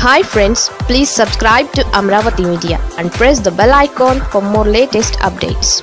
hi friends please subscribe to Amaravati media and press the bell icon for more latest updates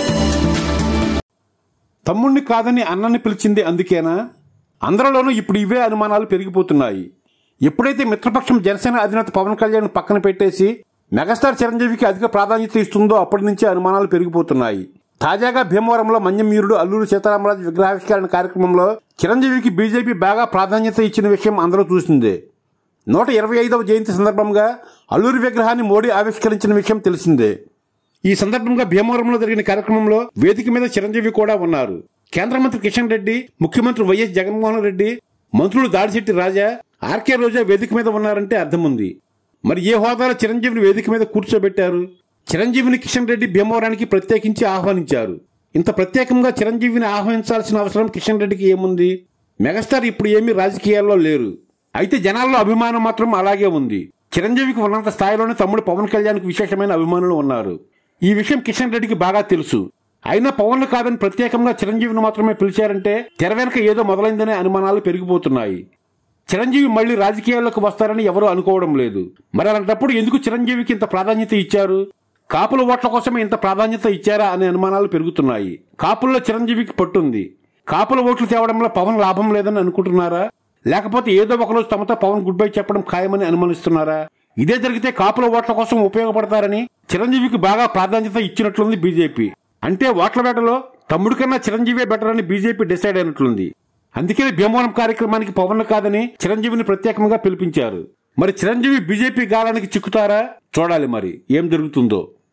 తమ్ముణ్ణి కాదని అన్నని పిలిచింది అందుకేనా అందరిలోనూ ఇప్పుడు ఇవే అనుమానాలు పెరిగిపోతున్నాయి ఎప్పుడైతే మిత్రపక్షం జనసేన అధినేత పవన్ కళ్యాణ్ పక్కన పెట్టేసి మెగాస్టార్ చిరంజీవికి అధిక ప్రాధాన్యత ఇస్తుందో అప్పటి నుంచే అనుమానాలు పెరిగిపోతున్నాయి తాజాగా భీమవరంలో మన్యమీరుడు అల్లూరు సీతారామరాజు విగ్రహావిష్కరణ కార్యక్రమంలో చిరంజీవికి బీజేపీ బాగా ప్రాధాన్యత ఇచ్చిన విషయం అందరూ చూసిందే నూట ఇరవై ఐదవ జయంతి సందర్భంగా అల్లూరి విగ్రహాన్ని మోడీ ఆవిష్కరించిన విషయం తెలిసిందే ఈ సందర్భంగా భీమవరంలో జరిగిన కార్యక్రమంలో వేదిక మీద చిరంజీవి కూడా ఉన్నారు కేంద్ర మంత్రి కిషన్ రెడ్డి ముఖ్యమంత్రి వైఎస్ జగన్మోహన్ రెడ్డి మంత్రులు దాడిశెట్టి రాజా ఆర్కే రోజా వేదిక మీద ఉన్నారంటే అర్థం ఉంది మరి ఏ హోదాలో చిరంజీవిని వేదిక మీద కూర్చోబెట్టారు చిరంజీవిని కిషన్ రెడ్డి భీమవరానికి ప్రత్యేకించి ఆహ్వానించారు ఇంత ప్రత్యేకంగా చిరంజీవిని ఆహ్వానించాల్సిన అవసరం కిషన్ రెడ్డికి ఏముంది మెగాస్టార్ ఇప్పుడు ఏమీ రాజకీయాల్లో లేరు అయితే జనాల్లో అభిమానం మాత్రం అలాగే ఉంది చిరంజీవికి ఉన్నంత స్థాయిలోనే తమ్ముడు పవన్ కళ్యాణ్కి విశేషమైన అభిమానులు ఉన్నారు ఈ విషయం కిషన్ రెడ్డికి బాగా తెలుసు అయినా పవన్ కాదని ప్రత్యేకంగా చిరంజీవిని మాత్రమే పిలిచారంటే తెర వెనక ఏదో మొదలైందనే అనుమానాలు పెరిగిపోతున్నాయి చిరంజీవి మళ్ళీ రాజకీయాల్లోకి వస్తారని ఎవరూ అనుకోవడం లేదు మరి అలాంటప్పుడు ఎందుకు చిరంజీవికి ఇంత ప్రాధాన్యత ఇచ్చారు కాపుల ఓట్ల కోసమే ఇంత ప్రాధాన్యత ఇచ్చారా అనే అనుమానాలు పెరుగుతున్నాయి కాపుల్లో చిరంజీవికి పట్టుంది కాపుల ఓట్లు తేవడంలో పవన్ లాభం లేదని అనుకుంటున్నారా లేకపోతే ఏదో ఒకరోజు తమతో పవన్ గుడ్ బై చెప్పడం ఖాయమని అనుమానిస్తున్నారా ఇదే జరిగితే కాపుల ఓట్ల కోసం ఉపయోగపడతారని చిరంజీవికి బాగా ప్రాధాన్యత ఇచ్చినట్లుంది బీజేపీ అంటే ఓట్ల వేటలో తమ్ముడి కన్నా చిరంజీవే బెటర్ అని బీజేపీ డిసైడ్ అయినట్లుంది అందుకని భీమవరం కార్యక్రమానికి పవన్ కాదని చిరంజీవిని ప్రత్యేకంగా పిలిపించారు మరి చిరంజీవి బీజేపీ గాలానికి చిక్కుతారా చూడాలి మరి ఏం జరుగుతుందో